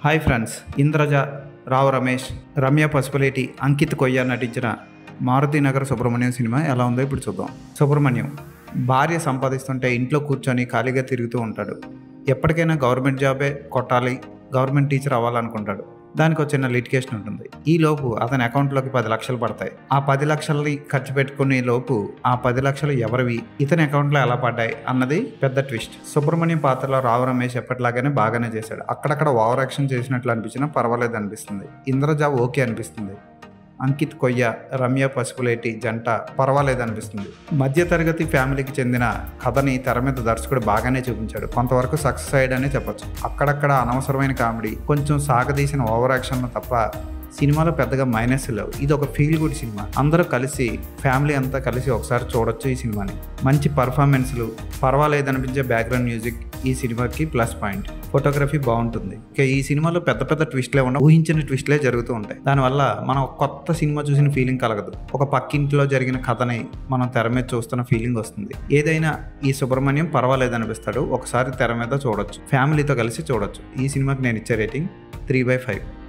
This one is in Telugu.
హాయ్ ఫ్రెండ్స్ ఇంద్రజ రావు రమేష్ రమ్య పసుపులేటి అంకిత్ కొయ్య నటించిన మారుతినగర్ సుబ్రహ్మణ్యం సినిమా ఎలా ఉందో ఇప్పుడు చూద్దాం సుబ్రహ్మణ్యం భార్య సంపాదిస్తుంటే ఇంట్లో కూర్చొని ఖాళీగా తిరుగుతూ ఉంటాడు ఎప్పటికైనా గవర్నమెంట్ జాబే కొట్టాలి గవర్నమెంట్ టీచర్ అవ్వాలనుకుంటాడు దానికి ఒక చిన్న లిటికేషన్ ఉంటుంది ఈ లోపు అతని అకౌంట్లోకి పది లక్షలు పడతాయి ఆ పది లక్షలని ఖర్చు పెట్టుకునే లోపు ఆ పది లక్షలు ఎవరివి ఇతని అకౌంట్లో ఎలా పడ్డాయి అన్నది పెద్ద ట్విస్ట్ సుబ్రహ్మణ్యం పాత్రలో రావు రమేష్ ఎప్పటిలాగానే బాగానే చేశాడు అక్కడక్కడ ఓవర్ యాక్షన్ చేసినట్లు అనిపించినా పర్వాలేదు అనిపిస్తుంది ఇంద్రజ ఓకే అనిపిస్తుంది అంకిత్ కొయ్య రమ్య పసుపులేటి జంట పర్వాలేదు అనిపిస్తుంది మధ్యతరగతి ఫ్యామిలీకి చెందిన కథని తెర మీద దర్శకుడు బాగానే చూపించాడు కొంతవరకు సక్సెస్ అయ్యాడనే చెప్పొచ్చు అక్కడక్కడ అనవసరమైన కామెడీ కొంచెం సాగదీసిన ఓవర్ యాక్షన్ తప్ప సినిమాలో పెద్దగా మైనస్ లేవు ఇది ఒక ఫీల్ గుడ్ సినిమా అందరూ కలిసి ఫ్యామిలీ అంతా కలిసి ఒకసారి చూడొచ్చు ఈ సినిమాని మంచి పర్ఫార్మెన్స్లు పర్వాలేదు అనిపించే బ్యాక్గ్రౌండ్ మ్యూజిక్ ఈ సినిమాకి ప్లస్ పాయింట్ ఫోటోగ్రఫీ బాగుంటుంది ఇక ఈ సినిమాలో పెద్ద పెద్ద ట్విస్ట్లే ఉన్న ఊహించిన ట్విస్ట్లే జరుగుతూ ఉంటాయి దానివల్ల మనం ఒక కొత్త సినిమా చూసిన ఫీలింగ్ కలగదు ఒక పక్కింట్లో జరిగిన కథని మనం తెర మీద చూస్తున్న ఫీలింగ్ వస్తుంది ఏదైనా ఈ సుబ్రహ్మణ్యం పర్వాలేదు అనిపిస్తాడు ఒకసారి తెర మీద చూడొచ్చు ఫ్యామిలీతో కలిసి చూడొచ్చు ఈ సినిమాకి నేను ఇచ్చే రేటింగ్ త్రీ బై ఫైవ్